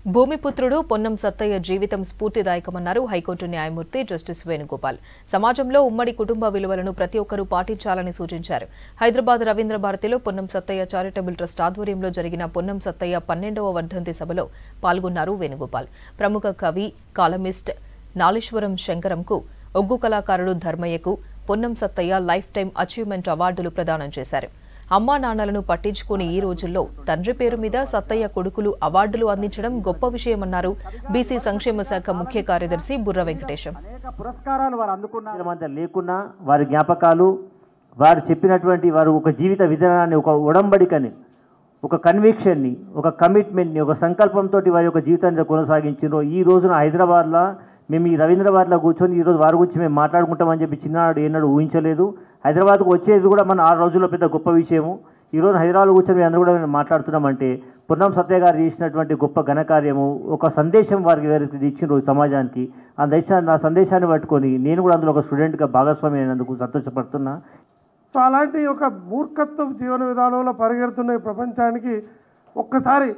భూమిపుత్రుడు పొన్నం సత్తయ్య జీవితం స్ఫూర్తిదాయకమన్నారు హైకోర్టు న్యాయమూర్తి జస్టిస్ వేణుగోపాల్ సమాజంలో ఉమ్మడి కుటుంబ విలువలను ప్రతి ఒక్కరూ పాటించాలని సూచించారు హైదరాబాద్ రవీంద్ర భారతిలో పొన్నం సత్తయ్య చారిటబుల్ ట్రస్ట్ ఆధ్వర్యంలో జరిగిన పొన్నం సత్తయ్య పన్నెండవ వర్ధంతి సభలో పాల్గొన్నారు వేణుగోపాల్ ప్రముఖ కవి కాలమిస్ట్ నాలేశ్వరం శంకరంకు ఒగ్గు కళాకారుడు ధర్మయ్యకు Ponnam Sattaiah life time achievement అవార్డులు ప్రదానం చేశారు అమ్మా నాన్నలను పట్టించుకుని ఈ రోజుల్లో తండ్రి పేరు మీద సత్తయ్య కొడుకులు అవార్డులు అందించడం గొప్ప విషయమన్నారు బీసీ సంక్షేమ శాఖ ముఖ్య కార్యదర్శి బుర్ర వెంకటేశం అనేక పురస్కారాలు వారు అందుకున్న మధ్య లేకున్నా వారి జ్ఞాపకాలు వారు చెప్పినటువంటి వారు ఒక జీవిత విధానాన్ని ఒక ఉడంబడికని ఒక కన్విక్షన్ని ఒక కమిట్మెంట్ని ఒక సంకల్పంతో వారి యొక్క జీవితాన్ని కొనసాగించారు ఈ రోజున హైదరాబాద్లో మేము ఈ రవీంద్రబాద్లో కూర్చొని ఈరోజు వారి గురించి మేము మాట్లాడుకుంటామని చెప్పి చిన్ననాడు ఏనాడు ఊహించలేదు హైదరాబాద్కు వచ్చేది కూడా మన ఆరు రోజుల్లో పెద్ద గొప్ప విషయము ఈరోజు హైదరాబాద్ కూర్చొని మేము అందరూ కూడా మేము మాట్లాడుతున్నామంటే పొన్నం సత్య గారు చేసినటువంటి గొప్ప ఘనకార్యము ఒక సందేశం వారికి ఎవరికి ఇచ్చిండ్రు ఈ సమాజానికి ఆ దేశాన్ని ఆ సందేశాన్ని పట్టుకొని నేను కూడా అందులో ఒక స్టూడెంట్గా భాగస్వామి అయినందుకు సంతోషపడుతున్నా సో అలాంటి ఒక మూర్ఖత్వ జీవన విధానంలో పరిగెడుతున్న ఈ ప్రపంచానికి ఒక్కసారి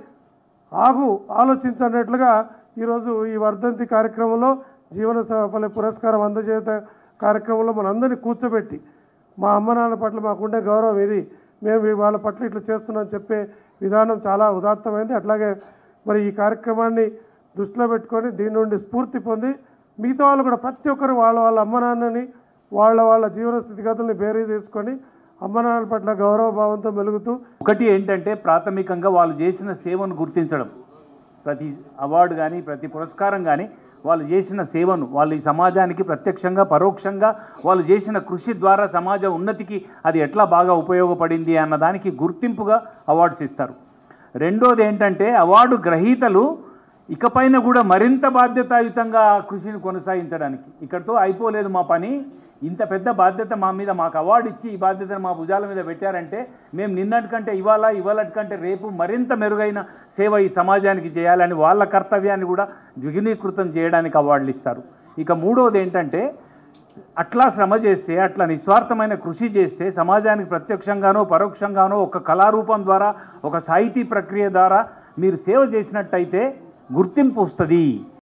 ఆగు ఆలోచించన్నట్లుగా ఈరోజు ఈ వర్ధంతి కార్యక్రమంలో జీవన సఫల పురస్కారం అందజేత కార్యక్రమంలో మనందరినీ కూర్చోబెట్టి మా అమ్మ నాన్న పట్ల మాకుండే గౌరవం ఇది మేము వాళ్ళ పట్ల ఇట్లా చేస్తున్నాం చెప్పే విధానం చాలా ఉదాత్తమైంది అట్లాగే మరి ఈ కార్యక్రమాన్ని దృష్టిలో పెట్టుకొని దీని నుండి స్ఫూర్తి పొంది మిగతా వాళ్ళు కూడా ప్రతి ఒక్కరు వాళ్ళ వాళ్ళ అమ్మ నాన్నని వాళ్ళ వాళ్ళ జీవన స్థితిగతుల్ని బేరీ చేసుకొని అమ్మ నాన్నల పట్ల గౌరవ భావంతో మెలుగుతూ ఒకటి ఏంటంటే ప్రాథమికంగా వాళ్ళు చేసిన సేవను గుర్తించడం ప్రతి అవార్డు కానీ ప్రతి పురస్కారం కానీ వాళ్ళు చేసిన సేవను వాళ్ళు ఈ సమాజానికి ప్రత్యక్షంగా పరోక్షంగా వాళ్ళు చేసిన కృషి ద్వారా సమాజ ఉన్నతికి అది ఎట్లా బాగా ఉపయోగపడింది అన్న దానికి గుర్తింపుగా అవార్డ్స్ ఇస్తారు రెండోది ఏంటంటే అవార్డు గ్రహీతలు ఇకపైన కూడా మరింత బాధ్యతాయుతంగా ఆ కృషిని కొనసాగించడానికి ఇక్కడితో అయిపోలేదు మా పని ఇంత పెద్ద బాధ్యత మా మీద మాకు అవార్డు ఇచ్చి ఈ బాధ్యతను మా భుజాల మీద పెట్టారంటే మేము నిన్నటి కంటే ఇవాళ ఇవాళటి కంటే రేపు మరింత మెరుగైన సేవ ఈ సమాజానికి చేయాలని వాళ్ళ కర్తవ్యాన్ని కూడా ద్విగుణీకృతం చేయడానికి అవార్డులు ఇస్తారు ఇక మూడోది ఏంటంటే అట్లా శ్రమ చేస్తే అట్లా నిస్వార్థమైన కృషి చేస్తే సమాజానికి ప్రత్యక్షంగానో పరోక్షంగానో ఒక కళారూపం ద్వారా ఒక సాహితీ ప్రక్రియ ద్వారా మీరు సేవ చేసినట్టయితే గుర్తింపు వస్తుంది